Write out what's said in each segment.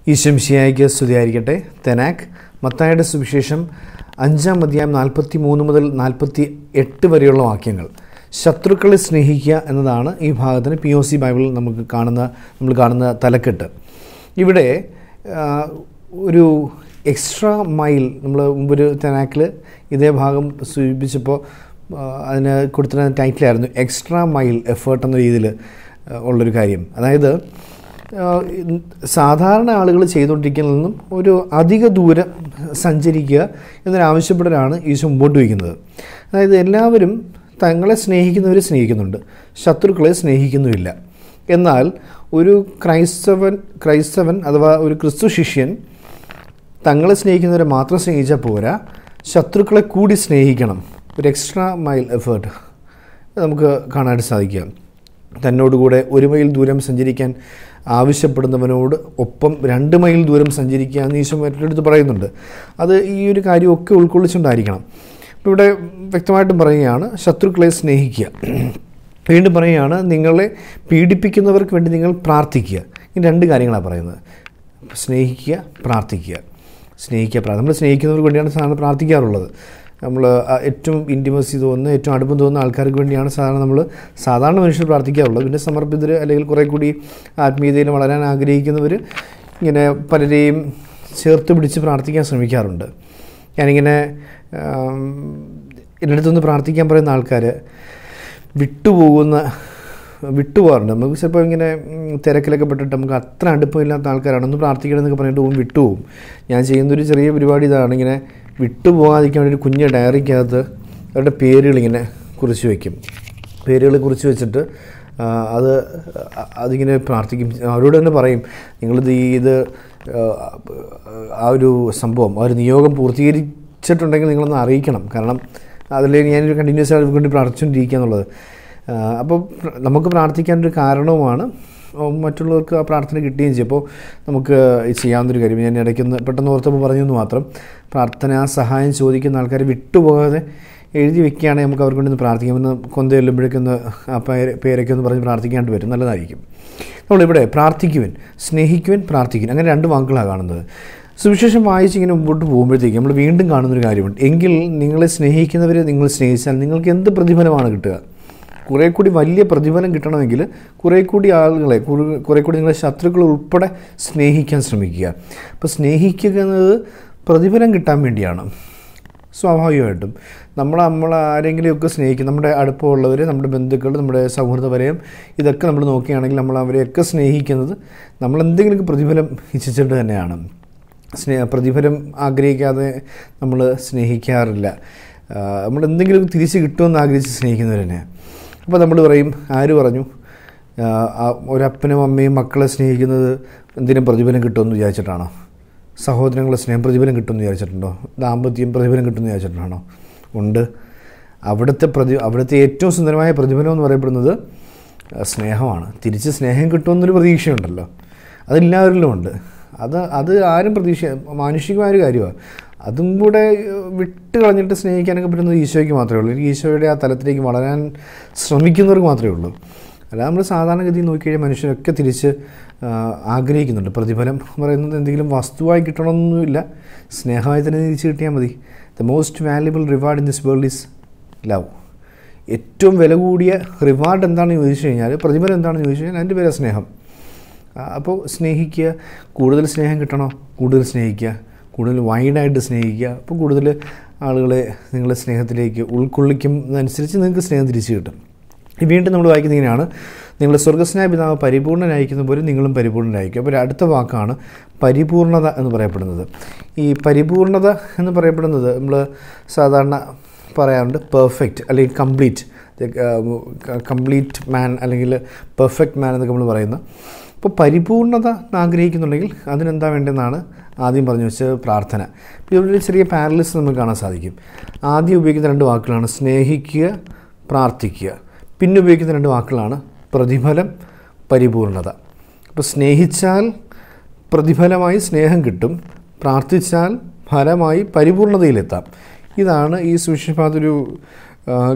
ഈശംശിയായിക്ക് സ്തുതിയായിരിക്കട്ടെ തെനാക്ക് മത്തായുടെ സുവിശേഷം അഞ്ചാം അധ്യായം നാൽപ്പത്തി മൂന്ന് മുതൽ നാൽപ്പത്തി എട്ട് വരെയുള്ള വാക്യങ്ങൾ ശത്രുക്കളെ സ്നേഹിക്കുക എന്നതാണ് ഈ ഭാഗത്തിന് പി ഒ സി ബൈബിളിൽ നമുക്ക് കാണുന്ന നമ്മൾ കാണുന്ന തലക്കെട്ട് ഇവിടെ ആ, ഒരു എക്സ്ട്രാ മൈൽ നമ്മൾ മുമ്പൊരു തെനാക്കിൽ ഇതേ ഭാഗം സൂചിപ്പിച്ചപ്പോൾ ആ, അതിന് കൊടുത്തിരുന്ന ടൈറ്റിലായിരുന്നു എക്സ്ട്രാ മൈൽ എഫേർട്ട് എന്ന രീതിയിൽ ഉള്ളൊരു കാര്യം അതായത് ആഹ് ഇൻ- സാധാരണ ആളുകൾ ചെയ്തുകൊണ്ടിരിക്കുന്നതിൽ നിന്നും ഒരു അധിക ദൂരം സഞ്ചരിക്കുക എന്നൊരാവശ്യപ്പെടലാണ് ഈശോ മുമ്പോട്ട് വയ്ക്കുന്നത് അതായത് എല്ലാവരും തങ്ങളെ സ്നേഹിക്കുന്നവരെ സ്നേഹിക്കുന്നുണ്ട് ശത്രുക്കളെ സ്നേഹിക്കുന്നുമില്ല എന്നാൽ ഒരു ക്രൈസ്തവൻ ക്രൈസ്തവൻ അഥവാ ഒരു ക്രിസ്തു ശിഷ്യൻ തങ്ങളെ സ്നേഹിക്കുന്നവരെ മാത്രം സ്നേഹിച്ചാൽ പോരാ ശത്രുക്കളെ കൂടി സ്നേഹിക്കണം ഒരു എക്സ്ട്രാ മൈൽ എഫേർട്ട് നമുക്ക് കാണാനായിട്ട് സാധിക്കുക തന്നോടുകൂടെ ഒരു മൈൽ ദൂരം സഞ്ചരിക്കാൻ ആവശ്യപ്പെടുന്നവനോട് ഒപ്പം രണ്ട് മൈൽ ദൂരം സഞ്ചരിക്കുക എന്ന് ഈശോ മറ്റൊരിടത്ത് പറയുന്നുണ്ട് അത് ഈ ഒരു കാര്യമൊക്കെ ഉൾക്കൊള്ളിച്ചുകൊണ്ടായിരിക്കണം ഇപ്പോൾ ഇവിടെ വ്യക്തമായിട്ടും പറയുകയാണ് ശത്രുക്കളെ സ്നേഹിക്കുക വീണ്ടും പറയുകയാണ് നിങ്ങളെ പീഡിപ്പിക്കുന്നവർക്ക് വേണ്ടി നിങ്ങൾ പ്രാർത്ഥിക്കുക ഈ രണ്ട് കാര്യങ്ങളാണ് പറയുന്നത് സ്നേഹിക്കുക പ്രാർത്ഥിക്കുക സ്നേഹിക്കുക പ്രാർത്ഥന നമ്മൾ സ്നേഹിക്കുന്നവർക്ക് വേണ്ടിയാണ് സാധാരണ പ്രാർത്ഥിക്കാറുള്ളത് നമ്മൾ ആ ഏറ്റവും ഇൻറ്റിമസി തോന്നുന്ന ഏറ്റവും അടുപ്പം തോന്നുന്ന ആൾക്കാർക്ക് വേണ്ടിയാണ് സാധാരണ നമ്മൾ സാധാരണ മനുഷ്യർ പ്രാർത്ഥിക്കാറുള്ളത് പിന്നെ സമർപ്പിതർ അല്ലെങ്കിൽ കുറേ കൂടി ആത്മീയതയിൽ വളരാൻ ആഗ്രഹിക്കുന്നവർ ഇങ്ങനെ പലരെയും ചേർത്ത് പിടിച്ച് പ്രാർത്ഥിക്കാൻ ശ്രമിക്കാറുണ്ട് ഞാനിങ്ങനെ ആം, എൻ്റെ അടുത്തുനിന്ന് പ്രാർത്ഥിക്കാൻ പറയുന്ന ആൾക്കാർ വിട്ടുപോകുന്ന വിട്ടുപോകാറുണ്ട് നമുക്ക് ചിലപ്പോൾ ഇങ്ങനെ ഉം, തിരക്കിലൊക്കെ പെട്ടിട്ട് നമുക്ക് അത്ര അടുപ്പമില്ലാത്ത ആൾക്കാരാണ് ഒന്ന് പ്രാർത്ഥിക്കണമെന്നൊക്കെ പറഞ്ഞിട്ട് പോകും വിട്ടുപോകും ഞാൻ ചെയ്യുന്നൊരു ചെറിയ പരിപാടി ഇതാണ് ഇങ്ങനെ വിട്ടുപോകാതിരിക്കാൻ വേണ്ടി ഒരു കുഞ്ഞ് ഡയറിക്കകത്ത് അവരുടെ പേരുകൾ ഇങ്ങനെ കുറിച്ച് വയ്ക്കും പേരുകൾ കുറിച്ച് വെച്ചിട്ട് ആ, അത് അ- അതിങ്ങനെ പ്രാർത്ഥിക്കും അവരോട് തന്നെ പറയും നിങ്ങളിത് ഈ ഇത് ആ, ആ ഒരു സംഭവം ആ ഒരു നിയോഗം പൂർത്തീകരിച്ചിട്ടുണ്ടെങ്കിൽ നിങ്ങളൊന്ന് അറിയിക്കണം കാരണം അതിലേക്ക് ഞാനൊരു കണ്ടിന്യൂസ് ആയിട്ട് വേണ്ടി പ്രാർത്ഥിച്ചുകൊണ്ടിരിക്കുക എന്നുള്ളത് ആ, അപ്പോൾ പ്ര- നമുക്ക് പ്രാർത്ഥിക്കാനൊരു കാരണവുമാണ് ഉം, മറ്റുള്ളവർക്ക് ആ പ്രാർത്ഥന കിട്ടുകയും ചെയ്യും അപ്പോൾ നമുക്ക് ഇത് ചെയ്യാവുന്നൊരു കാര്യം ഞാൻ ഇടയ്ക്കൊന്ന് പെട്ടെന്ന് ഓർത്തപ്പോൾ പറഞ്ഞു എന്ന് മാത്രം പ്രാർത്ഥന സഹായം ചോദിക്കുന്ന ആൾക്കാരെ വിട്ടുപോകാതെ എഴുതി വെക്കുകയാണെങ്കിൽ നമുക്ക് അവർക്ക് വേണ്ടി ഒന്ന് പ്രാർത്ഥിക്കാം ഒന്ന് കൊന്ത ചെല്ലുമ്പോഴേക്കൊന്ന് ആ പേര് പേരൊക്കെ ഒന്ന് പറഞ്ഞ് പ്രാർത്ഥിക്കാണ്ട് വരും നല്ലതായിരിക്കും നമ്മളിവിടെ പ്രാർത്ഥിക്കുവൻ സ്നേഹിക്കുവൻ പ്രാർത്ഥിക്കുവൻ അങ്ങനെ രണ്ട് വാക്കുകളാണ് കാണുന്നത് സുവിശേഷം വായിച്ച് ഇങ്ങനെ മുമ്പോട്ട് പോകുമ്പോഴത്തേക്ക് നമ്മൾ വീണ്ടും കാണുന്നൊരു കാര്യമുണ്ട് എങ്കിൽ നിങ്ങളെ സ്നേഹിക്കുന്നവരെ നിങ്ങൾ സ്നേഹിച്ചാൽ നിങ്ങൾക്ക് എന്ത് പ്രതിഫലമാണ് കിട്ടുക കുറേ കൂടി വലിയ പ്രതിഫലം കിട്ടണമെങ്കിൽ കുറേ കൂടി ആളുകളെ കുറേ- കുറേ കൂടി നിങ്ങളെ ശത്രുക്കൾ ഉൾപ്പെടെ സ്നേഹിക്കാൻ ശ്രമിക്കുക അപ്പോൾ സ്നേഹിക്കുക എന്നത് പ്രതിഫലം കിട്ടാൻ വേണ്ടിയാണ് സ്വാഭാവികമായിട്ടും നമ്മൾ നമ്മൾ ആരെങ്കിലുമൊക്കെ സ്നേഹിക്കും നമ്മുടെ അടുപ്പമുള്ളവർ നമ്മുടെ ബന്ധുക്കൾ നമ്മുടെ സൗഹൃദപരയം ഇതൊക്കെ നമ്മൾ നോക്കുകയാണെങ്കിൽ നമ്മൾ അവരെയൊക്കെ സ്നേഹിക്കുന്നത് നമ്മൾ എന്തെങ്കിലുമൊക്കെ പ്രതിഫലം ഇച്ഛിച്ചിട്ട് തന്നെയാണ് സ്നേഹ പ്രതിഫലം ആഗ്രഹിക്കാതെ നമ്മൾ സ്നേഹിക്കാറില്ല ആ, നമ്മൾ എന്തെങ്കിലും തിരിച്ച് കിട്ടുമെന്ന് ആഗ്രഹിച്ച് സ്നേഹിക്കുന്നവർ തന്നെയാണ് അപ്പോൾ നമ്മൾ പറയും ആര് പറഞ്ഞു ആ, ആ ഒരപ്പനും അമ്മയും മക്കളെ സ്നേഹിക്കുന്നത് എന്തിനും പ്രതിഫലം കിട്ടുമെന്ന് വിചാരിച്ചിട്ടാണോ സഹോദരങ്ങളെ സ്നേഹം പ്രതിഫലം കിട്ടുമെന്ന് വിചാരിച്ചിട്ടുണ്ടോ ദാമ്പത്യം പ്രതിഫലം കിട്ടുമെന്ന് വിചാരിച്ചിട്ടാണോ ഉണ്ട് അവിടുത്തെ പ്രതി അവിടുത്തെ ഏറ്റവും സുന്ദരമായ പ്രതിഫലം എന്ന് പറയപ്പെടുന്നത് ആ, സ്നേഹമാണ് തിരിച്ച് സ്നേഹം കിട്ടുമെന്നൊരു പ്രതീക്ഷയുണ്ടല്ലോ അതെല്ലാവരിലും ഉണ്ട് അത് അത് ആരും പ്രതീക്ഷ മാനുഷികമായ ഒരു കാര്യമാണ് അതും കൂടെ ഏഹ്, വിട്ട് കളഞ്ഞിട്ട് സ്നേഹിക്കാനൊക്കെ പറ്റുന്നത് ഈശോയ്ക്ക് മാത്രമേ ഉള്ളൂ ഈശോയുടെ ആ തലത്തിലേക്ക് വളരാൻ ശ്രമിക്കുന്നവർക്ക് മാത്രമേ ഉള്ളൂ അല്ല നമ്മൾ സാധാരണഗതിയിൽ നോക്കിക്കഴിഞ്ഞാൽ മനുഷ്യരൊക്കെ തിരിച്ച് ആ, ആഗ്രഹിക്കുന്നുണ്ട് പ്രതിഫലം എന്ന് പറയുന്നത് എന്തെങ്കിലും വസ്തുവായി കിട്ടണമെന്നൊന്നുമില്ല സ്നേഹമായി തന്നെ തിരിച്ച് കിട്ടിയാൽ മതി the most valuable reward in this world is love ഏറ്റവും വില കൂടിയ റിവാർഡ് എന്താണെന്ന് ചോദിച്ചു കഴിഞ്ഞാൽ പ്രതിഫലം എന്താണെന്ന് ചോദിച്ചു കഴിഞ്ഞാൽ അതിൻ്റെ പേരാ സ്നേഹം ആ, അപ്പോൾ സ്നേഹിക്കുക കൂടുതൽ സ്നേഹം കിട്ടണോ കൂടുതൽ സ്നേഹിക്കുക കൂടുതൽ വൈഡായിട്ട് സ്നേഹിക്കുക അപ്പോൾ കൂടുതൽ ആളുകളെ നിങ്ങളുടെ സ്നേഹത്തിലേക്ക് ഉൾക്കൊള്ളിക്കുന്നതനുസരിച്ച് നിങ്ങൾക്ക് സ്നേഹം തിരിച്ചു കിട്ടും ഈ വീണ്ടും നമ്മൾ വായിക്കുന്ന ഇങ്ങനെയാണ് നിങ്ങളുടെ സ്വർഗസ്നായ പിതാവ് പരിപൂർണനായിരിക്കുന്ന പോലെ നിങ്ങളും പരിപൂർണനായിരിക്കും അപ്പോൾ ഒരു അടുത്ത വാക്കാണ് പരിപൂർണത എന്ന് പറയപ്പെടുന്നത് ഈ പരിപൂർണത എന്ന് പറയപ്പെടുന്നത് നമ്മൾ സാധാരണ പറയാറുണ്ട് പെർഫെക്റ്റ് അല്ലെങ്കിൽ കംപ്ലീറ്റ് കംപ്ലീറ്റ് മാൻ അല്ലെങ്കിൽ പെർഫെക്റ്റ് മാൻ എന്നൊക്കെ നമ്മൾ പറയുന്നത് അപ്പോൾ പരിപൂർണത ആഗ്രഹിക്കുന്നുണ്ടെങ്കിൽ അതിനെന്താ വേണ്ടതെന്നാണ് ആദ്യം പറഞ്ഞു വെച്ചത് പ്രാർത്ഥന ഇപ്പോൾ ഇവിടെ ഒരു ചെറിയ പാരലിസ് നമുക്ക് കാണാൻ സാധിക്കും ആദ്യം ഉപയോഗിക്കുന്ന രണ്ട് വാക്കുകളാണ് സ്നേഹിക്കുക പ്രാർത്ഥിക്കുക പിന്നെ ഉപയോഗിക്കുന്ന രണ്ട് വാക്കുകളാണ് പ്രതിഫലം പരിപൂർണത അപ്പോൾ സ്നേഹിച്ചാൽ പ്രതിഫലമായി സ്നേഹം കിട്ടും പ്രാർത്ഥിച്ചാൽ ഫലമായി പരിപൂർണതയിലെത്താം ഇതാണ് ഈ സുവിശേഷപാതൊരു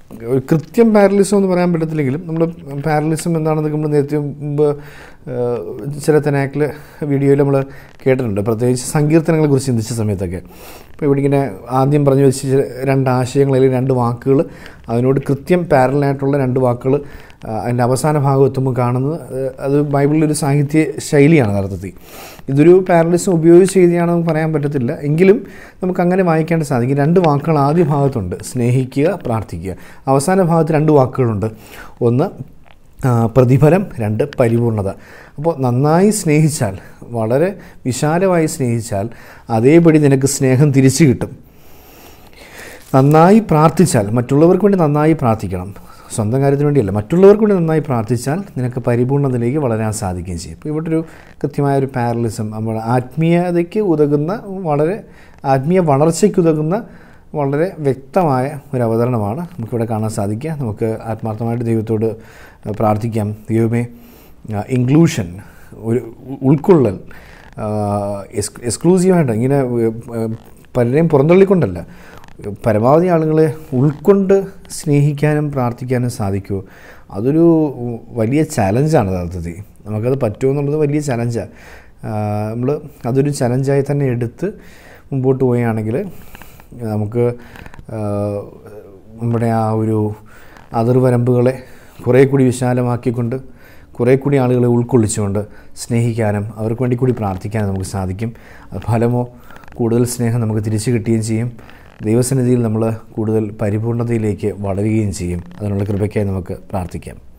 ഒരു കൃത്യം പാരലിസം എന്ന് പറയാൻ പറ്റത്തില്ലെങ്കിലും നമ്മൾ പാരലിസം എന്താണെന്ന് നമ്മൾ നേരത്തെ മുമ്പ് ഏഹ്, ചില തെനാക്കിൽ വീഡിയോയിൽ നമ്മൾ കേട്ടിട്ടുണ്ട് പ്രത്യേകിച്ച് സങ്കീർത്തനങ്ങളെ കുറിച്ച് ചിന്തിച്ച സമയത്തൊക്കെ ഇപ്പോൾ ഇവിടെ ഇങ്ങനെ ആദ്യം പറഞ്ഞു വെച്ച ചില രണ്ട് ആശയങ്ങൾ അല്ലെങ്കിൽ രണ്ട് വാക്കുകൾ അതിനോട് കൃത്യം പാരലായിട്ടുള്ള രണ്ട് വാക്കുകൾ ആ, അതിൻ്റെ അവസാന ഭാഗം എത്തുമ്പോൾ കാണുന്നത് ഏഹ്, അത് ബൈബിളിലൊരു സാഹിത്യ ശൈലിയാണ് യഥാർത്ഥത്തിൽ ഇതൊരു പാരലിസം ഉപയോഗിച്ച് എഴുതിയാണെന്ന് നമുക്ക് പറയാൻ പറ്റത്തില്ല എങ്കിലും നമുക്ക് അങ്ങനെ വായിക്കാൻ സാധിക്കും രണ്ട് വാക്കുകൾ ആദ്യ ഭാഗത്തുണ്ട് സ്നേഹിക്കുക പ്രാർത്ഥിക്കുക അവസാന ഭാഗത്ത് രണ്ട് വാക്കുകളുണ്ട് ഒന്ന് ആ, പ്രതിഫലം രണ്ട് പരിപൂർണത അപ്പോൾ നന്നായി സ്നേഹിച്ചാൽ വളരെ വിശാലമായി സ്നേഹിച്ചാൽ അതേപടി നിനക്ക് സ്നേഹം തിരിച്ചു കിട്ടും നന്നായി പ്രാർത്ഥിച്ചാൽ മറ്റുള്ളവർക്ക് വേണ്ടി നന്നായി പ്രാർത്ഥിക്കണം സ്വന്തം കാര്യത്തിന് വേണ്ടിയല്ല മറ്റുള്ളവർക്ക് വേണ്ടി നന്നായി പ്രാർത്ഥിച്ചാൽ നിനക്ക് പരിപൂർണതയിലേക്ക് വളരാൻ സാധിക്കുകയും ചെയ്യും ഇപ്പോൾ ഇവിടെ ഒരു കൃത്യമായ ഒരു പാരലിസം നമ്മുടെ ആത്മീയതയ്ക്ക് ഉതകുന്ന വളരെ ആത്മീയ വളർച്ചയ്ക്ക് ഉതകുന്ന വളരെ വ്യക്തമായ ഒരു അവതരണമാണ് നമുക്കിവിടെ കാണാൻ സാധിക്കുക നമുക്ക് ആത്മാർത്ഥമായിട്ട് ദൈവത്തോട് പ്രാർത്ഥിക്കാം ദൈവമേ ഇൻക്ലൂഷൻ ഒരു ഉൾക്കൊള്ളൽ എക്സ് എക്സ്ക്ലൂസീവായിട്ട് ഇങ്ങനെ ഏഹ്, പലരെയും പുറന്തള്ളിക്കൊണ്ടല്ല പരമാവധി ആളുകളെ ഉൾക്കൊണ്ട് സ്നേഹിക്കാനും പ്രാർത്ഥിക്കാനും സാധിക്കുമോ അതൊരു വലിയ ചലഞ്ചാണ് യഥാർത്ഥത്തിൽ നമുക്കത് പറ്റുമോ എന്നുള്ളത് വലിയ ചലഞ്ചാണ് നമ്മൾ അതൊരു ചലഞ്ചായി തന്നെ എടുത്ത് മുമ്പോട്ട് പോവുകയാണെങ്കിൽ നമുക്ക് ആ, നമ്മുടെ ആ ഒരു അതിർവരമ്പുകളെ കുറേ കൂടി വിശാലമാക്കിക്കൊണ്ട് കുറേ കൂടി ആളുകളെ ഉൾക്കൊള്ളിച്ചുകൊണ്ട് സ്നേഹിക്കാനും അവർക്ക് വേണ്ടി കൂടി പ്രാർത്ഥിക്കാനും നമുക്ക് സാധിക്കും അത് ഫലമോ കൂടുതൽ സ്നേഹം നമുക്ക് തിരിച്ചു കിട്ടുകയും ചെയ്യും ദൈവസന്നിധിയിൽ നമ്മൾ കൂടുതൽ പരിപൂർണതയിലേക്ക് വളരുകയും ചെയ്യും അതിനുള്ള കൃപയ്ക്കായി നമുക്ക് പ്രാർത്ഥിക്കാം